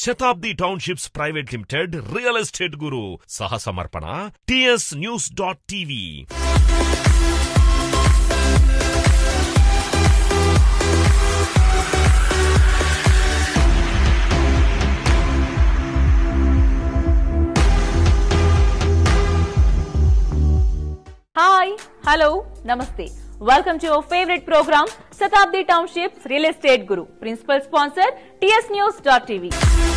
శతాబ్ది townships private limited real estate guru సహ సమర్పణ TS news dot TV hi hello namaste welcome to your favourite programme Shatabdi townships real estate Guru principal sponsor TS news dot TV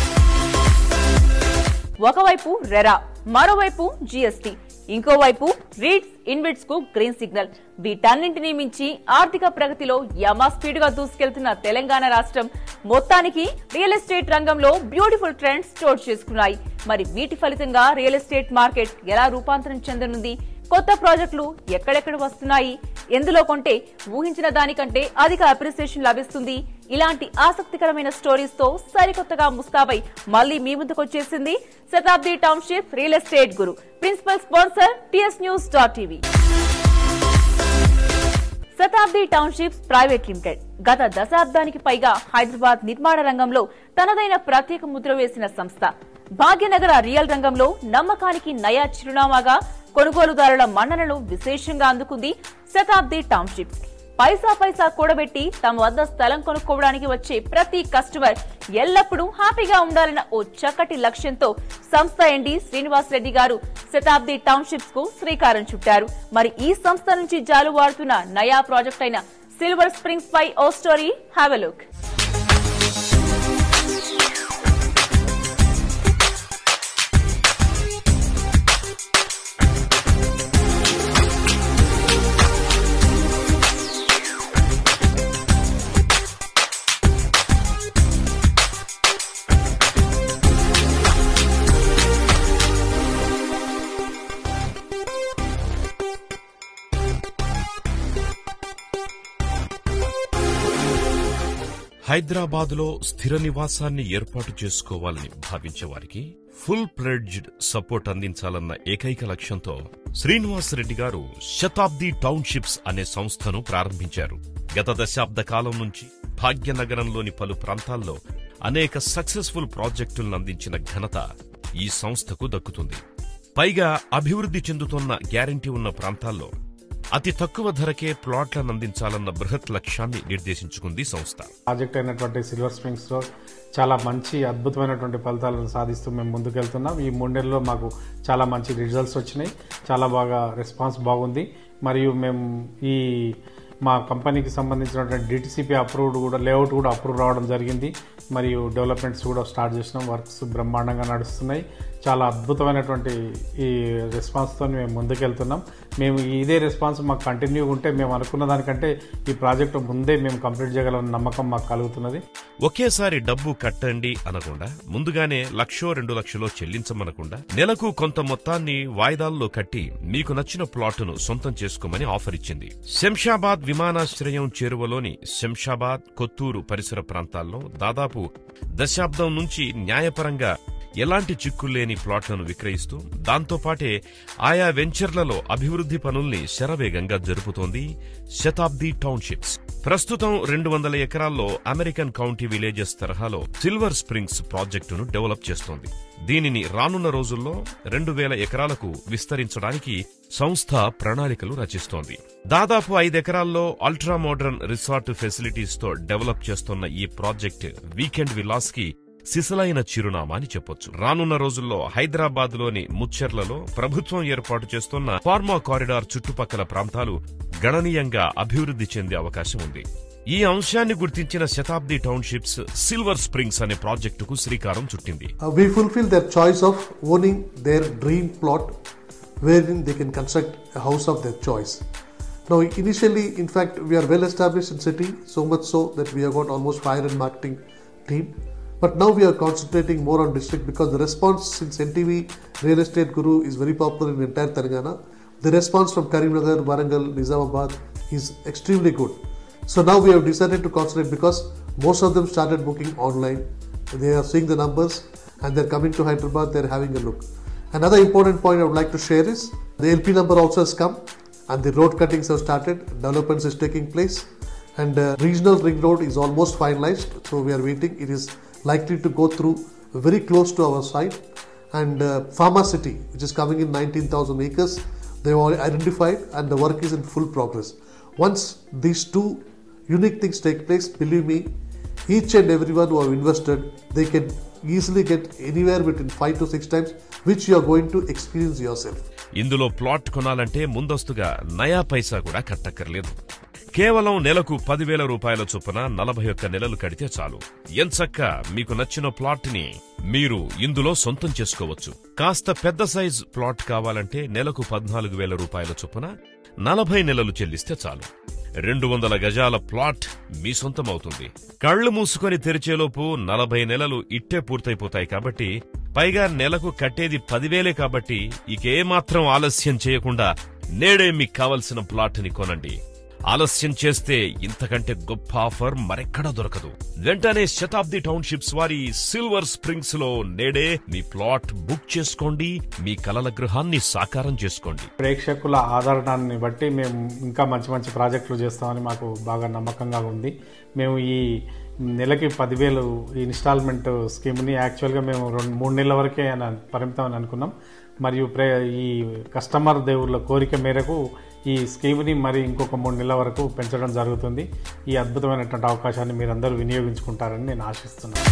ఒకవైపు RERA మరోవైపు GST ఇంకోవైపు REITs InvITs కు green signal వీటన్నింటినీ మించి ఆర్థిక ప్రగతిలో యమా స్పీడ్ గా దూసుకెళ్తున్న తెలంగాణ రాష్ట్రం మొత్తానికి రియల్ ఎస్టేట్ రంగంలో బ్యూటిఫుల్ ట్రెండ్స్ చోటు చేసుకున్నాయి మరి వీటి ఫలితంగా రియల్ ఎస్టేట్ మార్కెట్ ఎలా రూపాంతరం చెందనుంది కొత్త ప్రాజెక్టులు ఎక్కడెక్కడ వస్తున్నాయి ఎందులో కొంటే ఊహించిన దానికంటే అధిక అప్రిసియేషన్ లభిస్తుంది ఇలాంటి ఆసక్తికరమైన స్టోరీస్ తో సరికొత్తగా ముస్తాబై మళ్ళీ మీ ముందుకు వచ్చేసింది శతాబ్ది టౌన్షిప్ రియల్ ఎస్టేట్ గురు principal sponsor TS news dot TV Shatabdi townships private limited గత దశాబ్దానికి పైగా హైదరాబాద్ నిర్మాణ రంగంలో తనదైన ప్రత్యేక ముద్ర వేసిన సంస్థ భాగ్యనగర రియల్ రంగంలో నమ్మకానికి నయా చిరునామాగా కొనుగోలుదారుల మన్ననలు విశేషంగా అందుకుంది శతాబ్ది టౌన్షిప్స్ పైసా పైసా కూడబెట్టి తమ వద్ద స్థలం కొనుక్కోవడానికి వచ్చే ప్రతి కస్టమర్ ఎల్లప్పుడూ హ్యాపీగా ఉండాలన్న ఓ చక్కటి లక్ష్యంతో సంస్థ ఎండి శ్రీనివాస్ రెడ్డి గారు శతాబ్ది టౌన్షిప్స్ కు శ్రీకారం చుట్టారు మరి ఈ సంస్థ నుంచి జాలువాడుతున్న నయా ప్రాజెక్ట్ అయిన సిల్వర్ స్ప్రింగ్స్ పై ఓ స్టోరీ హ్యావ్ లుక్ హైదరాబాదులో స్థిర నివాసాన్ని ఏర్పాటు చేసుకోవాలని భావించే వారికి ఫుల్ ప్లెడ్జ్డ్ సపోర్ట్ అందించాలన్న ఏకైక లక్ష్యంతో శ్రీనివాస్ రెడ్డి గారు శతాబ్ది టౌన్షిప్స్ అనే సంస్థను ప్రారంభించారు గత దశాబ్ద కాలం నుంచి భాగ్యనగరంలోని పలు ప్రాంతాల్లో అనేక సక్సెస్ఫుల్ ప్రాజెక్టులను అందించిన ఘనత ఈ సంస్థకు దక్కుతుంది పైగా అభివృద్ధి చెందుతున్న గ్యారంటీ ఉన్న ప్రాంతాల్లో అతి తక్కువ ధరకే ప్లాట్లను అందించాలన్న బృహత్ లక్ష్యాన్ని నిర్దేశించుకుంది సంస్థ ప్రాజెక్ట్ అయినటువంటి సిల్వర్ స్ప్రింగ్స్ లో చాలా మంచి అద్భుతమైనటువంటి ఫలితాలను సాధిస్తూ మేము ముందుకెళ్తున్నాం ఈ మూడేళ్ళలో మాకు చాలా మంచి రిజల్ట్స్ వచ్చినాయి చాలా బాగా రెస్పాన్స్ బాగుంది మరియు మేము ఈ మా కంపెనీకి సంబంధించినటువంటి డిటిసిపి అప్రూవ్డ్ కూడా లేఅవుట్ కూడా అప్రూవ్ రావడం జరిగింది మరియు డెవలప్మెంట్స్ కూడా స్టార్ట్ చేసినాం వర్క్స్ బ్రహ్మాండంగా నడుస్తున్నాయి చాలా అద్భుతమైనటువంటి ఈ రెస్పాన్స్తో మేము ముందుకెళ్తున్నాం మేము ఇదే రెస్పాన్స్ మాకు కంటిన్యూ ఉంటే మేము అనుకున్న దానికంటే ఈ ప్రాజెక్టు ముందే మేము కంప్లీట్ చేయగలమన్న నమ్మకం మాకు కలుగుతున్నది ఒకేసారి డబ్బు కట్టండి అనకుండా ముందుగానే లక్షో రెండు లక్షలో చెల్లించమనకుండా నెలకు కొంత మొత్తాన్ని వాయిదాల్లో కట్టి మీకు నచ్చిన ప్లాటును సొంతం చేసుకోమని ఆఫర్ ఇచ్చింది శంషాబాద్ విమానాశ్రయం చేరువలోని శంషాబాద్ కొత్తూరు పరిసర ప్రాంతాల్లో దాదాపు దశాబ్దం నుంచి న్యాయపరంగా ఎలాంటి చిక్కుల్లేని ప్లాట్లను విక్రయిస్తూ దాంతోపాటే ఆయా వెంచర్లలో అభివృద్ధి పనుల్ని శరవేగంగా జరుపుతోంది శతాబ్ది టౌన్షిప్స్ ప్రస్తుతం రెండు వందల ఎకరాల్లో అమెరికన్ కౌంటీ విలేజెస్ తరహాలో సిల్వర్ స్ప్రింగ్స్ ప్రాజెక్టును డెవలప్ చేస్తోంది దీనిని రానున్న రోజుల్లో రెండు వేల ఎకరాలకు విస్తరించడానికి సంస్థ ప్రణాళికలు రచిస్తోంది దాదాపు ఐదెకరాల్లో అల్ట్రా మోడర్న్ రిసార్ట్ ఫెసిలిటీస్ తో డెవలప్ చేస్తున్న ఈ ప్రాజెక్ట్ వీకెండ్ విలాస్ కి సిసలైన చిరునామా అని చెప్పొచ్చు రానున్న రోజుల్లో హైదరాబాద్ లోని ముచ్చెర్లలో ప్రభుత్వం ఏర్పాటు చేస్తున్న ఫార్మా కారిడార్ చుట్టుపక్కల ప్రాంతాలు గణనీయంగా అభివృద్ధి చెందే అవకాశం ఉంది ఈ అంశాన్ని గుర్తించిన శతాబ్ది టౌన్షిప్స్ సిల్వర్ స్ప్రింగ్స్ అనే ప్రాజెక్టుకు శ్రీకారం చుట్టింది Uh, we fulfill their choice of owning their dream plot wherein they can construct a house of their choice. Now, initially, in fact, we are well established in city, so much so that we have got almost fire and marketing team. But now we are concentrating more on district because the response since NTV Real Estate Guru is very popular in entire Telangana. The response from Karimnagar, Warangal, Nizamabad is extremely good. So now we have decided to concentrate because most of them started booking online. They are seeing the numbers and they're coming to Hyderabad, they're having a look. Another important point I would like to share is the LP number also has come and the road cuttings have started, developments is taking place and uh, regional ring road is almost finalized. So we are waiting. It is likely to go through very close to our site. And uh, Pharma City, which is coming in 19,000 acres, they've already identified and the work is in full progress. Once these two unique things take place, believe me, each and everyone who have invested, they can easily get anywhere between five to six times, which you are going to experience yourself. ఇందులో plot కొనాలంటే ముందస్తుగా నయా పైసా కూడా కట్టక్కర్లేదు కేవలం నెలకు పదివేల రూపాయల చొప్పున నలభై ఒక్క నెలలు కడితే చాలు ఎంచక్క మీకు నచ్చిన ప్లాట్ ని మీరు ఇందులో సొంతం చేసుకోవచ్చు కాస్త పెద్ద సైజ్ ప్లాట్ కావాలంటే నెలకు పద్నాలుగు వేల రూపాయల చొప్పున నలభై నెలలు చెల్లిస్తే చాలు రెండు వందల గజాల ప్లాట్ మీ సొంతమవుతుంది కళ్ళు మూసుకొని తెరిచేలోపు నలభై నెలలు ఇట్టే పూర్తయిపోతాయి కాబట్టి పైగా నెలకు కట్టేది పదివేలే కాబట్టి ఇకేమాత్రం ఆలస్యం చేయకుండా నేడే మీకు కావలసిన ప్లాట్ని కొనండి ఆలస్యం చేస్తే ఇంతకంటే గొప్ప ఆఫర్ మరెక్కడా దొరకదు వెంటనే శతాబ్ది టౌన్షిప్స్ వారి సిల్వర్ స్ప్రింగ్స్ లో నేడే మీ ప్లాట్ బుక్ చేసుకోండి మీ కలల గృహాన్ని సాకారం చేసుకోండి ప్రేక్షకుల ఆదరణాన్ని బట్టి మేము ఇంకా మంచి మంచి ప్రాజెక్టులు చేస్తామని మాకు బాగా నమ్మకంగా ఉంది మేము ఈ నెలకి పదివేలు ఈ ఇన్స్టాల్మెంట్ స్కీమ్ని యాక్చువల్గా మేము రెండు మూడు నెలల వరకే అని పరిమితం అని అనుకున్నాం మరియు ప్రే ఈ కస్టమర్ దేవుళ్ళ కోరిక మేరకు ఈ స్కీమ్ని మరి ఇంకొక మూడు నెలల వరకు పెంచడం జరుగుతుంది ఈ అద్భుతమైనటువంటి అవకాశాన్ని మీరందరూ వినియోగించుకుంటారని నేను ఆశిస్తున్నాను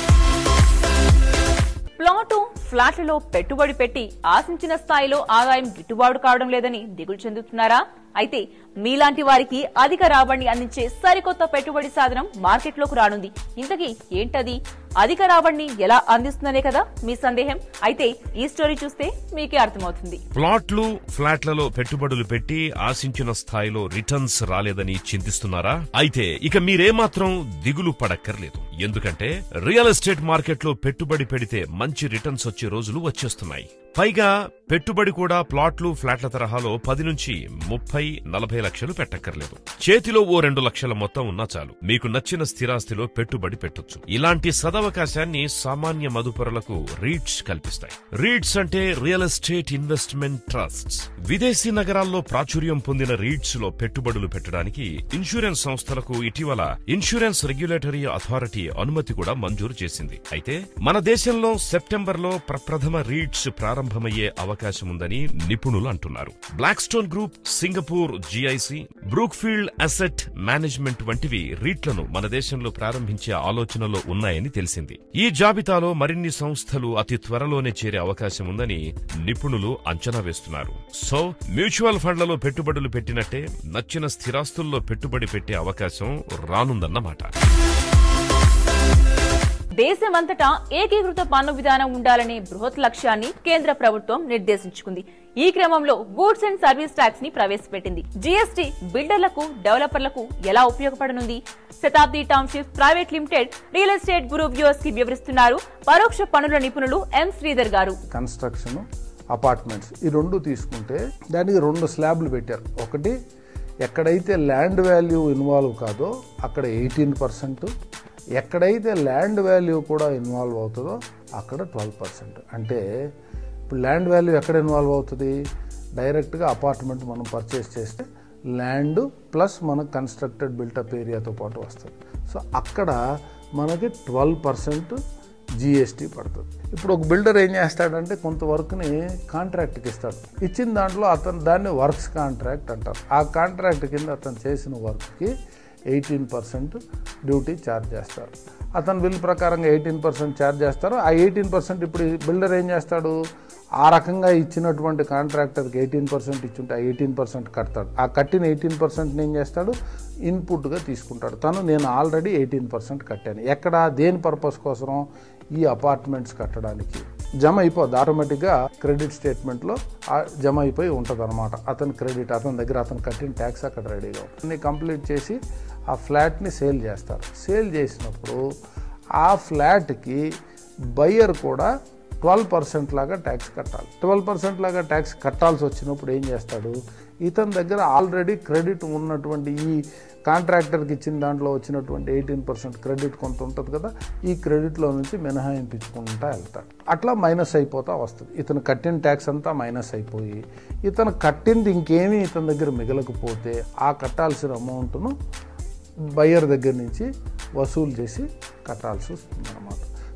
ప్లాటు ఫ్లాట్లలో పెట్టుబడి పెట్టి ఆశించిన స్థాయిలో ఆదాయం గిట్టుబాటు కావడం లేదని దిగులు చెందుతున్నారా అయితే మీలాంటి వారికి అధిక రాబడిని అందించే సరికొత్త పెట్టుబడి సాధనం మార్కెట్లోకి రానుంది ఇంతకీ ఏంటది అధిక రాబడిని ఎలా అందిస్తుందనే కదా మీ సందేహం అయితే ఈ స్టోరీ చూస్తే మీకే అర్థమవుతుంది ప్లాట్లు ఫ్లాట్లలో పెట్టుబడులు పెట్టి ఆశించిన స్థాయిలో రిటర్న్స్ రాలేదని చింతిస్తున్నారా అయితే ఇక మీరేమాత్రం దిగులు పడక్కర్లేదు ఎందుకంటే రియల్ ఎస్టేట్ మార్కెట్లో పెట్టుబడి పెడితే మంచి రిటర్న్స్ వచ్చే రోజులు వచ్చేస్తున్నాయి పైగా పెట్టుబడి కూడా ప్లాట్లు ఫ్లాట్ల తరహాలో పది నుంచి ముప్పై నలభై లక్షలు పెట్టక్కర్లేదు చేతిలో ఓ రెండు లక్షల మొత్తం ఉన్నా చాలు మీకు నచ్చిన స్థిరాస్తిలో పెట్టుబడి పెట్టొచ్చు ఇలాంటి సదవకాశాన్ని సామాన్య మదుపరులకు రీట్స్ కల్పిస్తాయి రీట్స్ అంటే రియల్ ఎస్టేట్ ఇన్వెస్ట్మెంట్ ట్రస్ట్స్ విదేశీ నగరాల్లో ప్రాచుర్యం పొందిన రీట్స్ లో పెట్టుబడులు పెట్టడానికి ఇన్సూరెన్స్ సంస్థలకు ఇటీవల ఇన్సూరెన్స్ రెగ్యులేటరీ అథారిటీ అనుమతి కూడా మంజూరు చేసింది అయితే మన దేశంలో సెప్టెంబర్ లో ప్రప్రథమ రీట్స్ ప్రారంభమయ్యే అవకాశం ఉందని నిపుణులు అంటున్నారు Blackstone group Singapore GIC Brookfield asset management వంటివి రీట్లను మన దేశంలో ప్రారంభించే ఆలోచనలో ఉన్నాయని తెలిసింది ఈ జాబితాలో మరిన్ని సంస్థలు అతి త్వరలోనే చేరే అవకాశం ఉందని నిపుణులు అంచనా వేస్తున్నారు సో మ్యూచువల్ ఫండ్లలో పెట్టుబడులు పెట్టినట్టే నచ్చిన స్థిరాస్తుల్లో పెట్టుబడి పెట్టే అవకాశం రానుందన్నమాట దేశమంతటా ఏకీకృత పన్ను విధానం ఉండాలనే బృహత్ లక్ష్యాన్ని కేంద్ర ప్రభుత్వం నిర్దేశించుకుంది ఈ క్రమంలో గూడ్స్ అండ్ సర్వీస్ ట్యాక్స్ ని ప్రవేశపెట్టింది జీఎస్టీ బిల్డర్లకు డెవలపర్లకు ఎలా ఉపయోగపడనుంది Shatabdi township private limited real estate group viewers కి వివరిస్తున్నారు పరోక్ష పనుల నిపుణులు ఎం శ్రీధర్ గారు కన్స్ట్రక్షన్ అపార్ట్మెంట్స్ ఈ రెండు తీసుకుంటే దానికి రెండు స్లాబ్లు పెట్టారు ఒకటి ఎక్కడైతే ల్యాండ్ వాల్యూ ఇన్వాల్వ్ కాదో అక్కడ ఎయిటీన్ పర్సెంట్ ఎక్కడైతే ల్యాండ్ వాల్యూ కూడా ఇన్వాల్వ్ అవుతుందో అక్కడ ట్వెల్వ్ పర్సెంట్ అంటే ఇప్పుడు ల్యాండ్ వాల్యూ ఎక్కడ ఇన్వాల్వ్ అవుతుంది డైరెక్ట్గా అపార్ట్మెంట్ మనం పర్చేస్ చేస్తే ల్యాండ్ ప్లస్ మనకు కన్స్ట్రక్టెడ్ బిల్టప్ ఏరియాతో పాటు వస్తుంది సో అక్కడ మనకి ట్వెల్వ్ పర్సెంట్ జిఎస్టీ పడుతుంది ఇప్పుడు ఒక బిల్డర్ ఏం చేస్తాడంటే కొంత వర్క్ని కాంట్రాక్ట్కి ఇస్తాడు ఇచ్చిన దాంట్లో అతను దాన్ని వర్క్స్ కాంట్రాక్ట్ అంటారు ఆ కాంట్రాక్ట్ కింద అతను చేసిన వర్క్కి ఎయిటీన్ పర్సెంట్ డ్యూటీ ఛార్జ్ చేస్తారు అతను బిల్ ప్రకారంగా ఎయిటీన్ పర్సెంట్ ఛార్జ్ చేస్తారు ఆ ఎయిటీన్ పర్సెంట్ ఇప్పుడు బిల్డర్ ఏం చేస్తాడు ఆ రకంగా ఇచ్చినటువంటి కాంట్రాక్టర్కి ఎయిటీన్ పర్సెంట్ ఇచ్చుంటే ఆ ఎయిటీన్ పర్సెంట్ కడతాడు ఆ కట్టిన ఎయిటీన్ పర్సెంట్ని ఏం చేస్తాడు ఇన్పుట్గా తీసుకుంటాడు తను నేను ఆల్రెడీ ఎయిటీన్ పర్సెంట్ కట్టాను ఎక్కడ దేని పర్పస్ కోసం ఈ అపార్ట్మెంట్స్ కట్టడానికి జమ అయిపోద్ది ఆటోమేటిక్గా క్రెడిట్ స్టేట్మెంట్లో జమ అయిపోయి ఉంటుంది అనమాట అతని క్రెడిట్ అతని దగ్గర అతను కట్టిన ట్యాక్స్ అక్కడ రెడీగా ఉంటుంది కంప్లీట్ చేసి ఆ ఫ్లాట్ని సేల్ చేస్తారు సేల్ చేసినప్పుడు ఆ ఫ్లాట్కి బయ్యర్ కూడా ట్వెల్వ్ పర్సెంట్ లాగా ట్యాక్స్ కట్టాలి ట్వెల్వ్ పర్సెంట్ లాగా ట్యాక్స్ కట్టాల్సి వచ్చినప్పుడు ఏం చేస్తాడు ఇతని దగ్గర ఆల్రెడీ క్రెడిట్ ఉన్నటువంటి ఈ కాంట్రాక్టర్కి ఇచ్చిన దాంట్లో వచ్చినటువంటి ఎయిటీన్ పర్సెంట్ క్రెడిట్ కొంత ఉంటుంది కదా ఈ క్రెడిట్లో నుంచి మినహాయింపించుకుంటా వెళ్తాడు అట్లా మైనస్ అయిపోతా వస్తుంది ఇతను కట్టిన ట్యాక్స్ అంతా మైనస్ అయిపోయి ఇతను కట్టింది ఇంకేమీ ఇతని దగ్గర మిగలకపోతే ఆ కట్టాల్సిన అమౌంట్ను బయ్యర్ దగ్గర నుంచి వసూలు చేసి కట్టాల్సి వస్తుంది అనమాట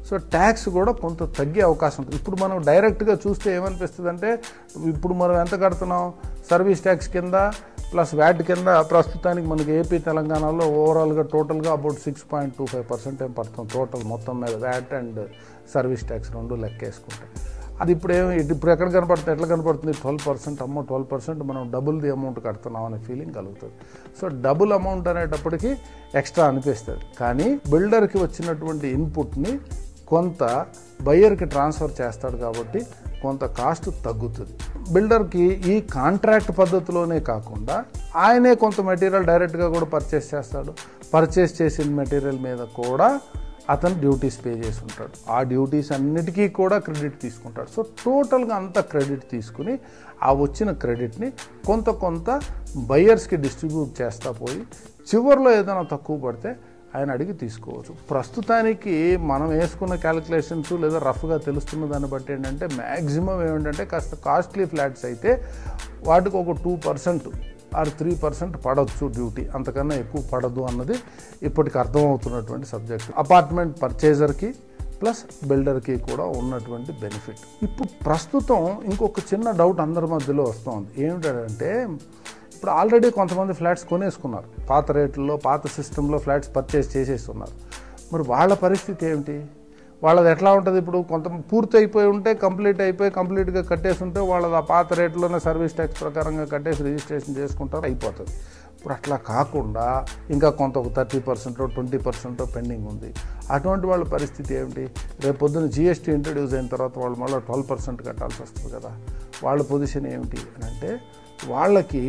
సో ట్యాక్స్ కూడా కొంత తగ్గే అవకాశం ఉంటుంది ఇప్పుడు మనం డైరెక్ట్గా చూస్తే ఏమనిపిస్తుంది అంటే ఇప్పుడు మనం ఎంత కడుతున్నాం సర్వీస్ ట్యాక్స్ కింద ప్లస్ వ్యాట్ కింద ప్రస్తుతానికి మనకి ఏపీ తెలంగాణలో ఓవరాల్గా టోటల్గా about six point two five percent ఏం పడుతుంది టోటల్ మొత్తం మీద వ్యాట్ అండ్ సర్వీస్ ట్యాక్స్ రెండు లెక్కేసుకుంటే అది ఇప్పుడు ఏమి ఇప్పుడు ఎక్కడ కనపడుతుంది ఎట్లా కనపడుతుంది ట్వెల్వ్ పర్సెంట్ అమ్మో ట్వెల్వ్ పర్సెంట్ మనం డబుల్ ది అమౌంట్ కడుతున్నాం అనే ఫీలింగ్ కలుగుతుంది సో డబుల్ అమౌంట్ అనేటప్పటికి ఎక్స్ట్రా అనిపిస్తుంది కానీ బిల్డర్కి వచ్చినటువంటి ఇన్పుట్ని కొంత బయ్యర్కి ట్రాన్స్ఫర్ చేస్తాడు కాబట్టి కొంత కాస్ట్ తగ్గుతుంది బిల్డర్కి ఈ కాంట్రాక్ట్ పద్ధతిలోనే కాకుండా ఆయనే కొంత మెటీరియల్ డైరెక్ట్గా కూడా పర్చేస్ చేస్తాడు పర్చేస్ చేసిన మెటీరియల్ మీద కూడా అతను డ్యూటీస్ పే చేసి ఉంటాడు ఆ డ్యూటీస్ అన్నిటికీ కూడా క్రెడిట్ తీసుకుంటాడు సో టోటల్గా అంత క్రెడిట్ తీసుకుని ఆ వచ్చిన క్రెడిట్ని కొంత కొంత బయ్యర్స్కి డిస్ట్రిబ్యూట్ చేస్తా పోయి చివరిలో ఏదైనా తక్కువ పడితే ఆయన అడిగి తీసుకోవచ్చు ప్రస్తుతానికి మనం వేసుకున్న క్యాలిక్యులేషన్స్ లేదా రఫ్గా తెలుస్తున్న దాన్ని బట్టి ఏంటంటే మ్యాక్సిమం ఏమిటంటే కాస్త కాస్ట్లీ ఫ్లాట్స్ అయితే వాటికి ఒక two percent or three percent పడవచ్చు డ్యూటీ అంతకన్నా ఎక్కువ పడదు అన్నది ఇప్పటికి అర్థమవుతున్నటువంటి సబ్జెక్ట్ అపార్ట్మెంట్ పర్చేజర్కి ప్లస్ బిల్డర్కి కూడా ఉన్నటువంటి బెనిఫిట్ ఇప్పుడు ప్రస్తుతం ఇంకొక చిన్న డౌట్ అందరి మధ్యలో వస్తుంది ఏమిటంటే ఇప్పుడు ఆల్రెడీ కొంతమంది ఫ్లాట్స్ కొనేసుకున్నారు పాత రేట్లలో పాత సిస్టంలో ఫ్లాట్స్ పర్చేస్ చేసేస్తున్నారు మరి వాళ్ళ పరిస్థితి ఏమిటి వాళ్ళది ఎట్లా ఉంటుంది ఇప్పుడు కొంత పూర్తి అయిపోయి ఉంటే కంప్లీట్ అయిపోయి కంప్లీట్గా కట్టేసి ఉంటే వాళ్ళది ఆ పాత రేట్లోనే సర్వీస్ ట్యాక్స్ ప్రకారంగా కట్టేసి రిజిస్ట్రేషన్ చేసుకుంటారు అయిపోతుంది ఇప్పుడు అట్లా కాకుండా ఇంకా కొంత ఒక thirty percent twenty percent pending ఉంది అటువంటి వాళ్ళ పరిస్థితి ఏమిటి రేపు పొద్దున జిఎస్టీ ఇంట్రడ్యూస్ అయిన తర్వాత వాళ్ళు మళ్ళీ ట్వెల్వ్ పర్సెంట్ కట్టాల్సి వస్తుంది కదా వాళ్ళ పొజిషన్ ఏమిటి అని అంటే వాళ్ళకి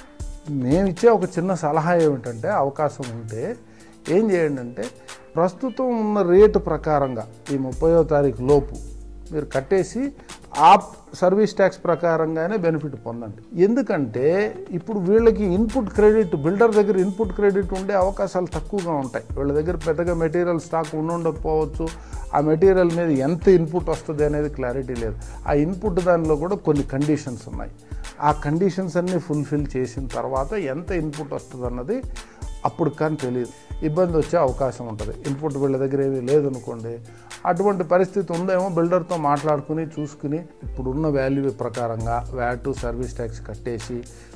మేమిచ్చే ఒక చిన్న సలహా ఏమిటంటే అవకాశం ఉంటే ఏం చేయండి అంటే ప్రస్తుతం ఉన్న రేటు ప్రకారంగా ఈ ముప్పయో తారీఖు లోపు మీరు కట్టేసి ఆ సర్వీస్ ట్యాక్స్ ప్రకారంగానే బెనిఫిట్ పొందండి ఎందుకంటే ఇప్పుడు వీళ్ళకి ఇన్పుట్ క్రెడిట్ బిల్డర్ దగ్గర ఇన్పుట్ క్రెడిట్ ఉండే అవకాశాలు తక్కువగా ఉంటాయి వీళ్ళ దగ్గర పెద్దగా మెటీరియల్ స్టాక్ ఉండకపోవచ్చు ఆ మెటీరియల్ మీద ఎంత ఇన్పుట్ వస్తుంది అనేది క్లారిటీ లేదు ఆ ఇన్పుట్ దానిలో కూడా కొన్ని కండిషన్స్ ఉన్నాయి ఆ కండిషన్స్ అన్నీ ఫుల్ఫిల్ చేసిన తర్వాత ఎంత ఇన్పుట్ వస్తుంది అన్నది అప్పుడు కానీ తెలియదు ఇబ్బంది వచ్చే అవకాశం ఉంటుంది ఇన్పుట్ వీళ్ళ దగ్గర ఏమీ లేదనుకోండి అటువంటి పరిస్థితి ఉందేమో బిల్డర్తో మాట్లాడుకుని చూసుకుని ఇప్పుడున్న వాల్యూ ప్రకారంగా వ్యాట్ సర్వీస్ ట్యాక్స్ కట్టేసి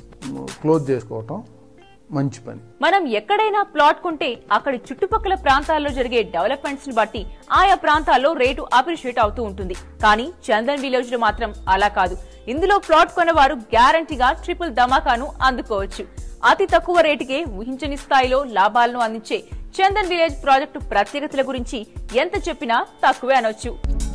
క్లోజ్ చేసుకోవటం మంచి పని మనం ఎక్కడైనా ప్లాట్ కొంటే అక్కడి చుట్టుపక్కల ప్రాంతాల్లో జరిగే డెవలప్మెంట్స్ ని బట్టి ఆయా ప్రాంతాల్లో రేటు అప్రిషియేట్ అవుతూ ఉంటుంది కానీ చందన్ విలేజ్ లో మాత్రం అలా కాదు ఇందులో ప్లాట్ కొన్నవారు గ్యారంటీగా ట్రిపుల్ ధమాకాను అందుకోవచ్చు అతి తక్కువ రేటుకే ఊహించని స్థాయిలో లాభాలను అందించే చందన్ విలేజ్ ప్రాజెక్టు ప్రత్యేకతల గురించి ఎంత చెప్పినా తక్కువే అనొచ్చు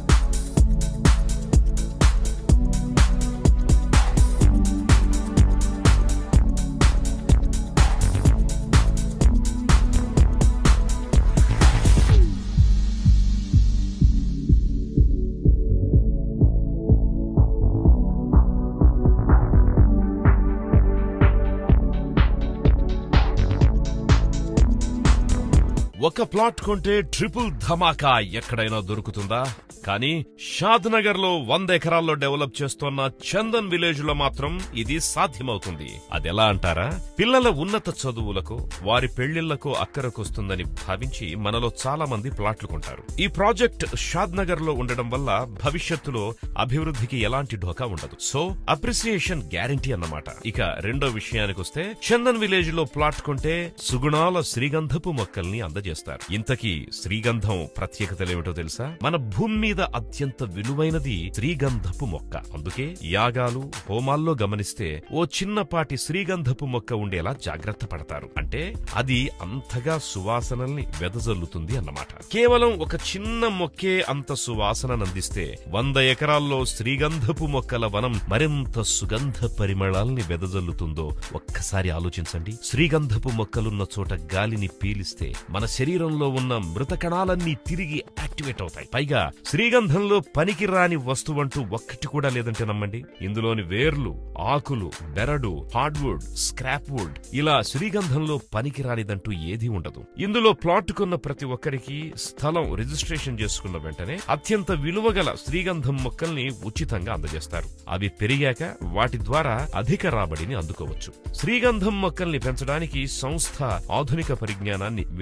ఒక ప్లాట్ కొంటే ట్రిపుల్ ధమాకా ఎక్కడైనా దొరుకుతుందా కానీ షాద్ నగర్ లో వంద ఎకరాల్లో డెవలప్ చేస్తున్న చందన్ విలేజ్ లో మాత్రం ఇది సాధ్యమవుతుంది అదెలా అంటారా పిల్లల ఉన్నత చదువులకు వారి పెళ్లిళ్లకు అక్కరకొస్తుందని భావించి మనలో చాలా మంది ప్లాట్లు కొంటారు ఈ ప్రాజెక్ట్ షాద్ నగర్ లో ఉండడం వల్ల భవిష్యత్తులో అభివృద్ధికి ఎలాంటి ఢోకా ఉండదు సో అప్రిసియేషన్ గ్యారంటీ అన్నమాట ఇక రెండో విషయానికి వస్తే చందన్ విలేజ్ లో ప్లాట్ కొంటే సుగుణాల శ్రీగంధపు మొక్కల్ని అందజేస్తారు ఇంతకీ శ్రీగంధం ప్రత్యేకతలేమిటో తెలుసా మన భూమి మీద అత్యంత విలువైనది శ్రీగంధపు మొక్క అందుకే యాగాలు హోమాల్లో గమనిస్తే ఓ చిన్నపాటి శ్రీగంధపు మొక్క ఉండేలా జాగ్రత్త పడతారు అంటే అది అంతగా సువాసనల్ని వెదజల్లుతుంది అన్నమాట కేవలం ఒక చిన్న మొక్కే అంత సువాసననందిస్తే వంద ఎకరాల్లో శ్రీగంధపు మొక్కల వనం మరింత సుగంధ పరిమళాల్ని వెదజల్లుతుందో ఒక్కసారి ఆలోచించండి శ్రీగంధపు మొక్కలున్న చోట గాలిని పీలిస్తే మన శరీరంలో ఉన్న మృత కణాలన్నీ తిరిగి యాక్టివేట్ అవుతాయి పైగా శ్రీగంధంలో పనికి రాని వస్తువంటూ ఒక్కటి కూడా లేదంటే నమ్మండి ఇందులోని వేర్లు ఆకులు బెరడు హార్డ్వుడ్ స్క్రాప్ వుడ్ ఇలా శ్రీగంధంలో పనికి రానిదంటూ ఏదీ ఉండదు ఇందులో ప్లాట్ కొన్న ప్రతి ఒక్కరికి స్థలం రిజిస్ట్రేషన్ చేసుకున్న వెంటనే అత్యంత విలువగల శ్రీగంధం మొక్కల్ని ఉచితంగా అందజేస్తారు అవి పెరిగాక వాటి ద్వారా అధిక రాబడిని అందుకోవచ్చు శ్రీగంధం మొక్కల్ని పెంచడానికి సంస్థ ఆధునిక పరిజ్ఞానాన్ని వినియోగించడం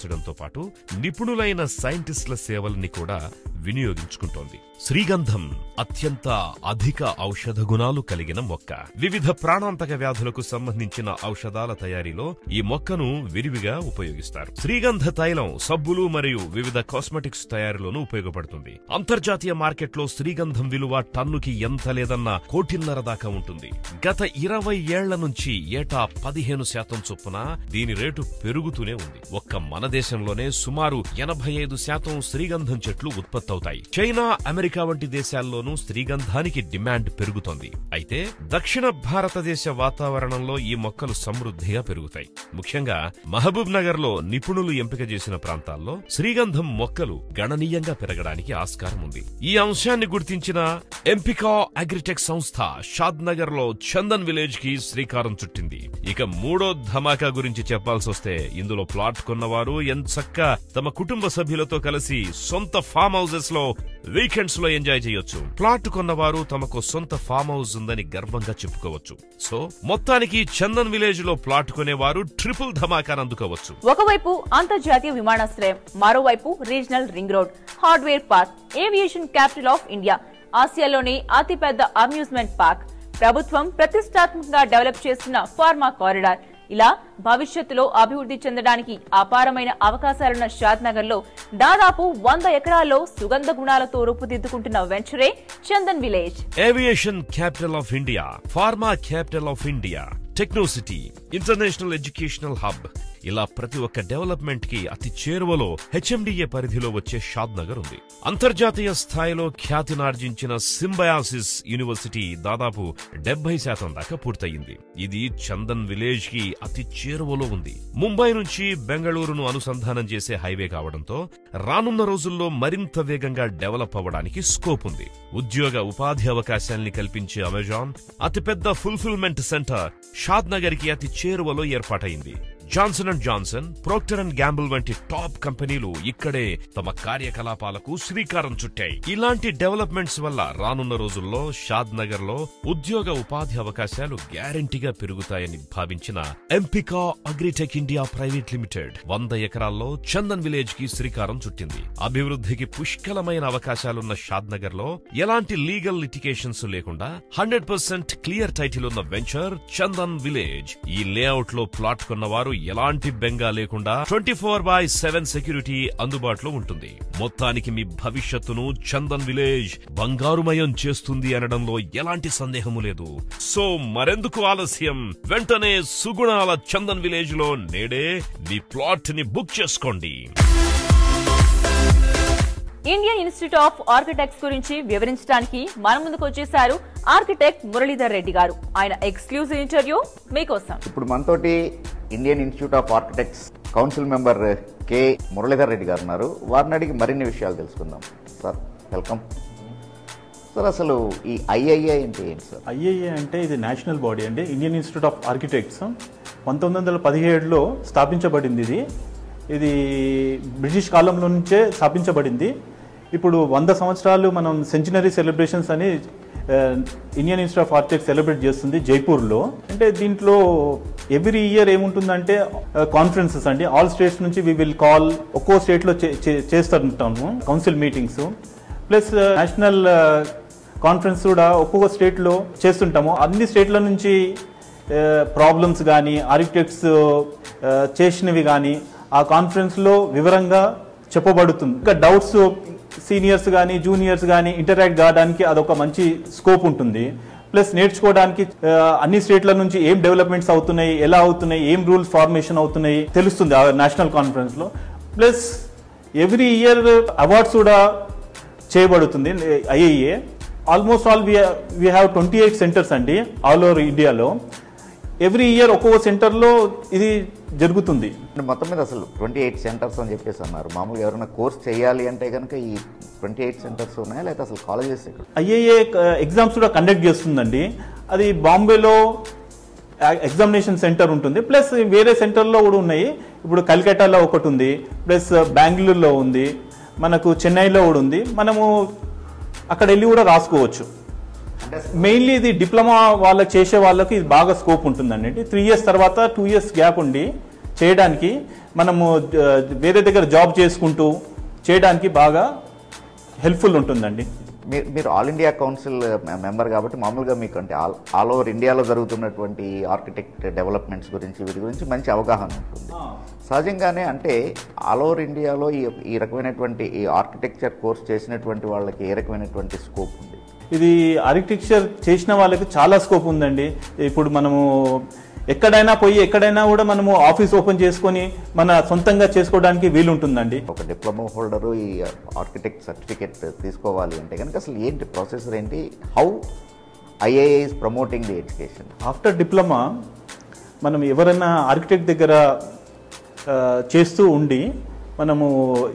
అందించడంతో పాటు నిపుణులైన సైంటిస్టుల సేవల్ని కూడా వినియోగించుకుంటోంది శ్రీగంధం అత్యంత అధిక ఔషధ గుణాలు కలిగిన మొక్క వివిధ ప్రాణాంతక వ్యాధులకు సంబంధించిన ఔషధాల తయారీలో ఈ మొక్కను విరివిగా ఉపయోగిస్తారు శ్రీగంధ తైలం సబ్బులు మరియు వివిధ కాస్మెటిక్స్ తయారీలోనూ ఉపయోగపడుతుంది అంతర్జాతీయ మార్కెట్లో శ్రీగంధం విలువ టన్నుకి ఎంత లేదన్న కోటిన్నర దాకా ఉంటుంది గత ఇరవై ఏళ్ల నుంచి ఏటా పదిహేను శాతం చొప్పున దీని రేటు పెరుగుతూనే ఉంది ఒక్క మన దేశంలోనే సుమారు ఎనభై ఐదు శాతం శ్రీగంధం చెట్లు ఉత్పత్తవుతాయి చైనా అమెరికా వంటి దేశాల్లోనూ శ్రీగంధానికి డిమాండ్ పెరుగుతోంది అయితే దక్షిణ భారతదేశ వాతావరణంలో ఈ మొక్కలు సమృద్ధిగా పెరుగుతాయి ముఖ్యంగా మహబూబ్ నగర్ లో నిపుణులు ఎంపిక చేసిన ప్రాంతాల్లో శ్రీగంధం మొక్కలు గణనీయంగా పెరగడానికి ఆస్కారం ఉంది ఈ అంశాన్ని గుర్తించిన ఎంపికా అగ్రిటెక్ సంస్థ షాద్ నగర్ లో చందన్ విలేజ్ కి శ్రీకారం చుట్టింది ఇక మూడో ధమాకా గురించి చెప్పాల్సి వస్తే ఇందులో ప్లాట్ కొన్నవారు ఎంచక్క తమ కుటుంబ సభ్యులతో కలిసి సొంత ఫామ్ హౌసెస్ లో వీకెండ్స్ లో ఎంజాయ్ చేయొచ్చు ప్లాట్ కొన్నవారు తమకు సొంత ఫామ్ హౌస్ ఉందని గర్వంగా చెప్పుకోవచ్చు సో మొత్తానికి చందన్ విలేజ్ లో ప్లాట్ కొనేవారు ట్రిపుల్ ధమాకాను అందుకోవచ్చు ఒకవైపు అంతర్జాతీయ విమానాశ్రయం మరోవైపు regional ring road hardware park aviation capital of India ఆసియాలోని అతిపెద్ద అమ్యూజ్మెంట్ పార్క్ ప్రభుత్వం ప్రతిష్టాత్మకంగా డెవలప్ చేస్తున్న ఫార్మా కారిడార్ ఇలా భవిష్యత్తులో అభివృద్ధి చెందడానికి అపారమైన అవకాశాలున్న షాద్ నగర్ లో దాదాపు వంద ఎకరాల్లో సుగంధ గుణాలతో రూపుదిద్దుకుంటున్న వెంచరే Chandan village aviation capital of India pharma capital of India technocity international educational hub ఇలా ప్రతి ఒక్క డెవలప్మెంట్ కి అతి చేరువలో హెచ్ఎండిఏ పరిధిలో వచ్చే షాద్ నగర్ ఉంది అంతర్జాతీయ స్థాయిలో ఖ్యాతినార్జించిన సింబయాసిస్ యూనివర్సిటీ దాదాపు డెబ్బై శాతం దాకా పూర్తయింది ఇది చందన్ విలేజ్ కి అతి చేరువలో ఉంది ముంబై నుంచి బెంగళూరును అనుసంధానం చేసే హైవే కావడంతో రానున్న రోజుల్లో మరింత వేగంగా డెవలప్ అవ్వడానికి స్కోప్ ఉంది ఉద్యోగ ఉపాధి అవకాశాల్ని కల్పించే అమెజాన్ అతిపెద్ద ఫుల్ఫిల్మెంట్ సెంటర్ షాద్ నగర్ కి అతి చేరువలో ఏర్పాటైంది Johnson and Johnson Procter and Gamble వంటి టాప్ కంపెనీలు ఇక్కడే తమ కార్యకలాపాలకు శ్రీకారం చుట్టాయి ఇలాంటి డెవలప్మెంట్స్ వల్ల రానున్న రోజుల్లో షాద్ నగర్ లో ఉద్యోగ ఉపాధి అవకాశాలు గ్యారంటీగా పెరుగుతాయని భావించిన ఎంపికా అగ్రిటెక్ ఇండియా ప్రైవేట్ లిమిటెడ్ వంద ఎకరాల్లో చందన్ విలేజ్ కి శ్రీకారం చుట్టింది అభివృద్ధికి పుష్కలమైన అవకాశాలున్న షాద్ నగర్ లో ఎలాంటి లీగల్ లిటికేషన్స్ లేకుండా హండ్రెడ్ పర్సెంట్ క్లియర్ టైటిల్ ఉన్న వెంచర్ చందన్ విలేజ్ ఈ లేఅవుట్ లో ప్లాట్ కొన్నవారు ఎలాంటి బెంగా లేకుండా twenty four by seven security అందుబాటులో ఉంటుంది మొత్తానికి మీ భవిష్యత్తును చందన్ విలేజ్ బంగారుమయం చేస్తుంది అనడంలో ఎలాంటి సందేహము లేదు సో మరెందుకు ఆలస్యం వెంటనే సుగుణాల చందన్ విలేజ్ లో నేడే మీ ప్లాట్ ని బుక్ చేసుకోండి ఇండియన్ ఇన్స్టిట్యూట్ ఆఫ్ ఆర్కిటెక్ట్స్ గురించి వివరించడానికి మన ముందుకు వచ్చేశారు ఆర్కిటెక్ట్ మురళీధర్ రెడ్డి గారు ఆయన ఎక్స్క్లూజివ్ ఇంటర్వ్యూ మీకోసం ఇప్పుడు మనతోటి Indian institute of architects council member K Muralidhar Reddy garu ఉన్నారు వారిని అడిగి మరిన్ని విషయాలు తెలుసుకుందాం సార్ వెల్కమ్ సార్ అసలు ఈ ఐఐఏ అంటే ఏంటి సార్ ఐఏఏ అంటే ఇది నేషనల్ బాడీ అండి ఇండియన్ ఇన్స్టిట్యూట్ ఆఫ్ ఆర్కిటెక్ట్స్ పంతొమ్మిది వందల పదిహేడులో స్థాపించబడింది ఇది ఇది బ్రిటిష్ కాలంలో నుంచే స్థాపించబడింది ఇప్పుడు వంద సంవత్సరాలు మనం సెంచినరీ సెలబ్రేషన్స్ అని ఆ, Indian institute of architect celebrate చేస్తుంది జైపూర్లో అంటే దీంట్లో ఎవ్రీ ఇయర్ ఏముంటుందంటే కాన్ఫరెన్సెస్ అండి ఆల్ స్టేట్స్ నుంచి వి విల్ కాల్ ఒక్కో స్టేట్లో చేస్తుంటాము council meetings plus national conference కూడా ఒక్కొక్క స్టేట్లో చేస్తుంటాము అన్ని స్టేట్ల నుంచి ప్రాబ్లమ్స్ కానీ ఆర్కిటెక్ట్స్ చేసినవి కానీ ఆ కాన్ఫరెన్స్లో వివరంగా చెప్పబడుతుంది ఇంకా డౌట్స్ సీనియర్స్ కానీ జూనియర్స్ కానీ ఇంటరాక్ట్ కావడానికి అదొక మంచి స్కోప్ ఉంటుంది ప్లస్ నేర్చుకోవడానికి ఆ, అన్ని స్టేట్ల నుంచి ఏం డెవలప్మెంట్స్ అవుతున్నాయి ఎలా అవుతున్నాయి ఏం రూల్స్ ఫార్మేషన్ అవుతున్నాయి తెలుస్తుంది ఆ నేషనల్ కాన్ఫరెన్స్లో ప్లస్ ఎవ్రీ ఇయర్ అవార్డ్స్ కూడా చేయబడుతుంది IAA almost all we have twenty eight centres అండి ఆల్ ఓవర్ ఇండియాలో ఎవ్రీ ఇయర్ ఒక్కొక్క సెంటర్లో ఇది జరుగుతుంది అంటే మొత్తం మీద అసలు ట్వంటీ ఎయిట్ సెంటర్స్ అని చెప్పేసి అన్నారు మామూలుగా ఎవరైనా కోర్స్ చేయాలి అంటే కనుక ఈ ట్వంటీ ఎయిట్ సెంటర్స్ ఉన్నాయా లేకపోతే అసలు కాలేజెస్ ఇక్కడ ఐఏఏ ఎగ్జామ్స్ కూడా కండక్ట్ చేస్తుందండి అది బాంబేలో ఎగ్జామినేషన్ సెంటర్ ఉంటుంది ప్లస్ వేరే సెంటర్లో కూడా ఉన్నాయి ఇప్పుడు కల్కటాలో ఒకటి ఉంది ప్లస్ బెంగళూరులో ఉంది మనకు చెన్నైలో కూడా ఉంది మనము అక్కడ వెళ్ళి కూడా రాసుకోవచ్చు మెయిన్లీ ఇది డిప్లొమా వాళ్ళకి చేసే వాళ్ళకి ఇది బాగా స్కోప్ ఉంటుందండి త్రీ ఇయర్స్ తర్వాత టూ ఇయర్స్ గ్యాప్ ఉండి చేయడానికి మనము ఆ, వేరే దగ్గర జాబ్ చేసుకుంటూ చేయడానికి బాగా హెల్ప్ఫుల్ ఉంటుందండి మీరు మీరు ఆల్ ఇండియా కౌన్సిల్ మెంబర్ కాబట్టి మామూలుగా మీకు అంటే ఆల్ ఆల్ ఓవర్ ఇండియాలో జరుగుతున్నటువంటి ఆర్కిటెక్ట్ డెవలప్మెంట్స్ గురించి వీటి గురించి మంచి అవగాహన ఉంటుంది సహజంగానే అంటే ఆల్ ఓవర్ ఇండియాలో ఈ ఈ రకమైనటువంటి ఈ ఆర్కిటెక్చర్ కోర్స్ చేసినటువంటి వాళ్ళకి ఏ రకమైనటువంటి స్కోప్ ఉంది ఇది ఆర్కిటెక్చర్ చేసిన వాళ్ళకి చాలా స్కోప్ ఉందండి ఇప్పుడు మనము ఎక్కడైనా పోయి ఎక్కడైనా కూడా మనము ఆఫీస్ ఓపెన్ చేసుకొని మన సొంతంగా చేసుకోవడానికి వీలుంటుందండి ఒక డిప్లొమా హోల్డరు ఈ ఆర్కిటెక్ట్ సర్టిఫికెట్ తీసుకోవాలి అంటే కనుక అసలు ఏంటి ప్రొసెసర్ ఏంటి how IAA is promoting the education after diploma మనం ఎవరైనా ఆర్కిటెక్ట్ దగ్గర ఆ, చేస్తూ ఉండి మనము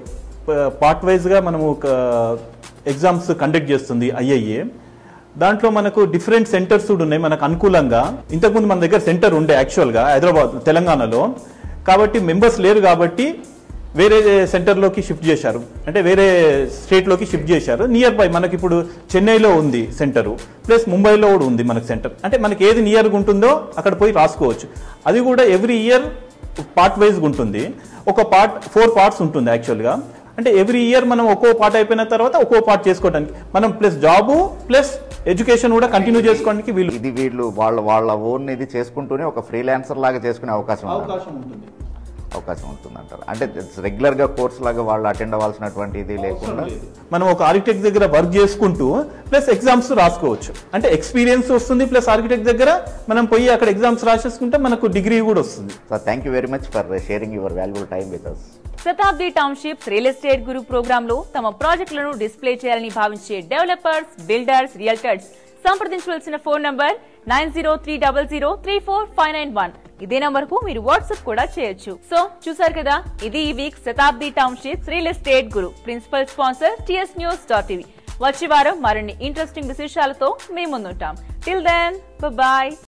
పార్ట్ వైజ్గా మనము ఒక ఎగ్జామ్స్ కండక్ట్ చేస్తుంది ఐఐఏ దాంట్లో మనకు డిఫరెంట్ సెంటర్స్ కూడా ఉన్నాయి మనకు అనుకూలంగా ఇంతకుముందు మన దగ్గర సెంటర్ ఉండే యాక్చువల్గా హైదరాబాద్ తెలంగాణలో కాబట్టి మెంబర్స్ లేరు కాబట్టి వేరే సెంటర్లోకి షిఫ్ట్ చేశారు అంటే వేరే స్టేట్లోకి షిఫ్ట్ చేశారు నియర్ బై మనకి ఇప్పుడు చెన్నైలో ఉంది సెంటరు ప్లస్ ముంబైలో కూడా ఉంది మనకి సెంటర్ అంటే మనకి ఏది నియర్గా ఉంటుందో అక్కడ పోయి రాసుకోవచ్చు అది కూడా ఎవ్రీ ఇయర్ పార్ట్ వైజ్గా ఉంటుంది ఒక పార్ట్ ఫోర్ పార్ట్స్ ఉంటుంది యాక్చువల్గా అంటే ఎవ్రీ ఇయర్ మనం ఒక్కో పార్ట్ అయిపోయిన తర్వాత ఒక్కో పార్ట్ చేసుకోవడానికి మనం ప్లస్ జాబు ప్లస్ ఎడ్యుకేషన్ కూడా కంటిన్యూ చేసుకోవడానికి వీలు ఇది వీళ్ళు వాళ్ళ వాళ్ళ ఓన్ ఇది చేసుకుంటూనే ఒక ఫ్రీలాన్సర్ లాగా చేసుకునే అవకాశం ఉంది అవకాశం ఉంటుంది అవకాశం ఉంటుంది అంటారు అంటే రెగ్యులర్ గా కోర్స్ లాగా వాళ్ళు అటెండ్ అవ్వాల్సినటువంటి ఇది లేకుండా మనం ఒక ఆర్కిటెక్ట్ దగ్గర వర్క్ చేసుకుంటూ ప్లస్ ఎగ్జామ్స్ రాసుకోవచ్చు అంటే ఎక్స్పీరియన్స్ వస్తుంది ప్లస్ ఆర్కిటెక్ట్ దగ్గర మనం పోయి అక్కడ ఎగ్జామ్స్ రాసేసుకుంటే మనకు డిగ్రీ కూడా వస్తుంది sir thank you very much for sharing your valuable time with us Shatabdi townships real estate Guru programme లో తమ ప్రాజెక్టులను డిస్ప్లే చేయాలని భావించే డెవలపర్స్ బిల్డర్స్ రియల్టర్స్ సంప్రదించవలసిన phone number nine zero three double zero three four five nine one ఇదే number కు మీరు WhatsApp కూడా చేయొచ్చు సో చూసారు కదా ఇది ఈ week Shatabdi townships real estate గురు principal sponsor TS news dot TV వచ్చే వారం మరిన్ని ఇంట్రెస్టింగ్ విశేషాలతో మేము ముందుంటాం టిల్ దెన్ బాయ్